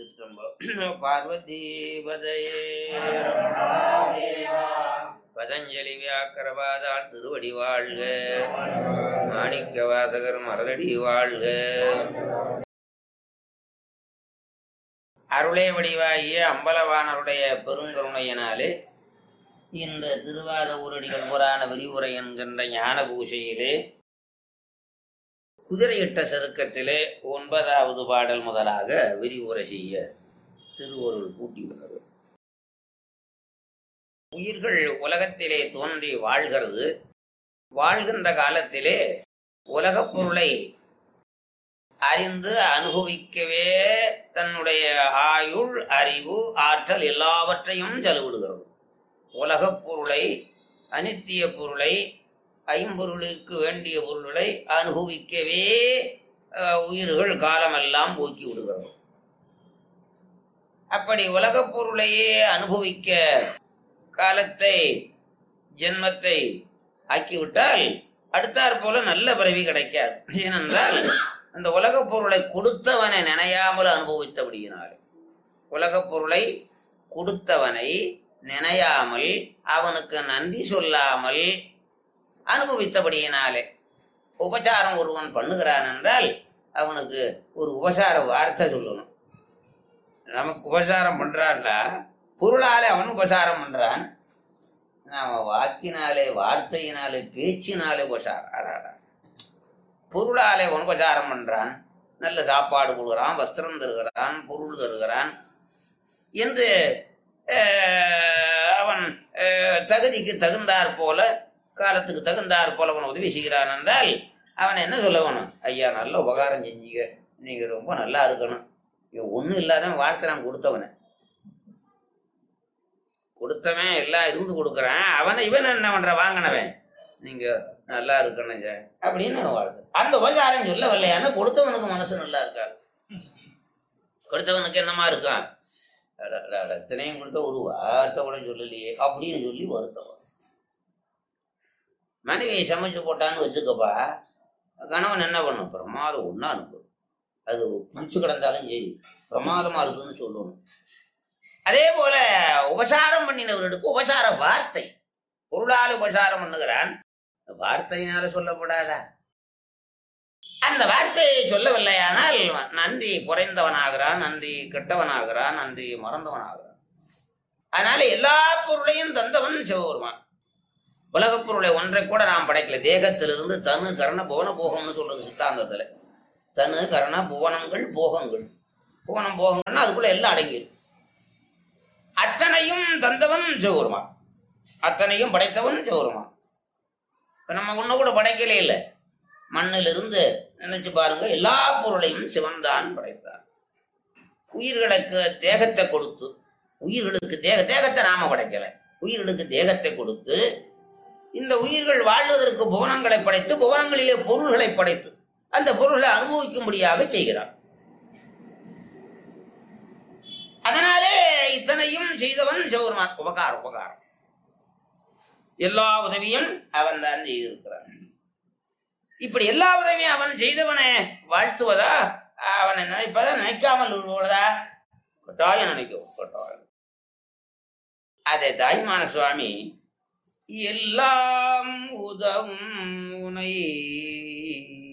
திருச்சிற்றம்பலம் பார்வதி பதையே பதஞ்சலி வியாக்கரவாதாள் திருவடி வாழ்க மாணிக்க வாசகர் மரதடி வாழ்க அருளே வடிவாகிய அம்பலவானருடைய பெருங்கருணையினாலே இந்த திருவாத ஊரடிகள் புராண விரிவுரை என்கின்ற ஞான பூஷையிலே குதிரையிட்ட செருக்கத்திலே ஒன்பதாவது பாடல் முதலாக விரிவுரை செய்ய திருவருள் கூட்டியுள்ளது உயிர்கள் உலகத்திலே தோன்றி வாழ்கிறது வாழ்கின்ற காலத்திலே உலகப் பொருளை அறிந்து அனுபவிக்கவே தன்னுடைய ஆயுள் அறிவு ஆற்றல் எல்லாவற்றையும் செலவிடுகிறது உலகப் பொருளை அனித்திய பொருளை ஐம்பொருளுக்கு வேண்டிய பொருள்களை அனுபவிக்கவே அஹ், உயிர்கள் காலமெல்லாம் போக்கி விடுகிறது அப்படி உலகப் பொருளையே அனுபவிக்க காலத்தை ஜென்மத்தை ஆக்கிவிட்டால் அடுத்தாற் போல நல்ல பிறவி கிடைக்காது ஏனென்றால் அந்த உலகப் பொருளை கொடுத்தவனை நினையாமல் அனுபவித்தபடியினாலே உலகப் பொருளை கொடுத்தவனை நினையாமல் அவனுக்கு நன்றி சொல்லாமல் அனுபவித்தபடியினாலே உபசாரம் ஒருவன் பண்ணுகிறான் என்றால் அவனுக்கு ஒரு உபசார வார்த்தை சொல்லணும் நமக்கு உபசாரம் பண்றான்டா பொருளாலே அவன் உபசாரம் பண்றான் நாம வாக்கினாலே வார்த்தையினாலே பேச்சினாலே உபசாரம் அடாடா பொருளாலே அவன் உபசாரம் பண்றான் நல்ல சாப்பாடு கொடுக்குறான் வஸ்திரம் தருகிறான் பொருள் தருகிறான் என்று அஹ், அவன் அஹ், தகுதிக்கு தகுந்தாற் போல காலத்துக்கு தகுந்தாற் போல அவன் உதவி செய்கிறான் என்றால் அவன் என்ன சொல்ல வேணும் ஐயா நல்ல உபகாரம் செஞ்சீங்க நீங்க ரொம்ப நல்லா இருக்கணும் இவன் ஒன்றும் இல்லாதவன் வார்த்தை நான் கொடுத்தவனை கொடுத்தவன் எல்லாம் இருந்து கொடுக்குறான் அவனை இவன் என்ன பண்ற வாங்கினவன் நீங்க நல்லா இருக்கணும் சார் அப்படின்னு வாழ்த்து அந்த உபகாரம் சொல்லவில்லையான கொடுத்தவனுக்கு மனசு நல்லா இருக்காது கொடுத்தவனுக்கு என்னமா இருக்கான் அட, அட, அட, இத்தனையும் கொடுத்த ஒரு வார்த்தை கூட சொல்லலையே அப்படின்னு சொல்லி வருத்தம் மனைவியை சமைச்சு போட்டான்னு வச்சுக்கப்பா கணவன் என்ன பண்ணும் பிரமாதம் ஒன்றா அனுப்பும் அது பிடிச்சு கிடந்தாலும் சரி பிரமாதமா இருக்குன்னு சொல்லணும் அதே போல உபசாரம் பண்ணினவர்களுக்கு உபசார வார்த்தை பொருளால் உபசாரம் பண்ணுகிறான் வார்த்தையினால சொல்லப்படாதா அந்த வார்த்தையை சொல்லவில்லையானால் நன்றி குறைந்தவனாகிறான் நன்றி கெட்டவனாகிறான் நன்றி மறந்தவனாகிறான் அதனால எல்லா பொருளையும் தந்தவன் சிவபெருமான் உலகப் பொருளை ஒன்றை கூட நாம் படைக்கல தேகத்திலிருந்து தனு கரண புவன போகம்னு சொல்றது சித்தாந்தத்துல தனு கரண புவனங்கள் போகங்கள் புவனம் போகங்கள்னா அதுக்குள்ள எல்லாம் அடங்கிடும் அத்தனையும் தந்தவன் சிவபெருமான் அத்தனையும் படைத்தவன் சிவபெருமான் இப்ப நம்ம ஒண்ணு கூட படைக்கலே இல்லை மண்ணிலிருந்து நினைச்சு பாருங்க எல்லா பொருளையும் சிவன்தான் படைத்தான் உயிர்களுக்கு தேகத்தை கொடுத்து உயிர்களுக்கு தேக தேகத்தை நாம படைக்கல உயிர்களுக்கு தேகத்தை கொடுத்து இந்த உயிர்கள் வாழ்வதற்கு புவனங்களை படைத்து புவனங்களிலே பொருள்களை படைத்து அந்த பொருளை அனுபவிக்கும்படியாக செய்கிறான் அதனாலே இத்தனையும் செய்தவன் சிவபெருமான் உபகாரம் உபகாரம் எல்லா உதவியும் அவன் தான் செய்திருக்கிறான் இப்படி எல்லா உதவியும் அவன் செய்தவனை வாழ்த்துவதா அவனை நினைப்பதா நினைக்காமல் விடுவதா கட்டாயம் நினைக்கும் கட்டாயம் அதை தாய்மான சுவாமி எல்லாம் உதவும் உனை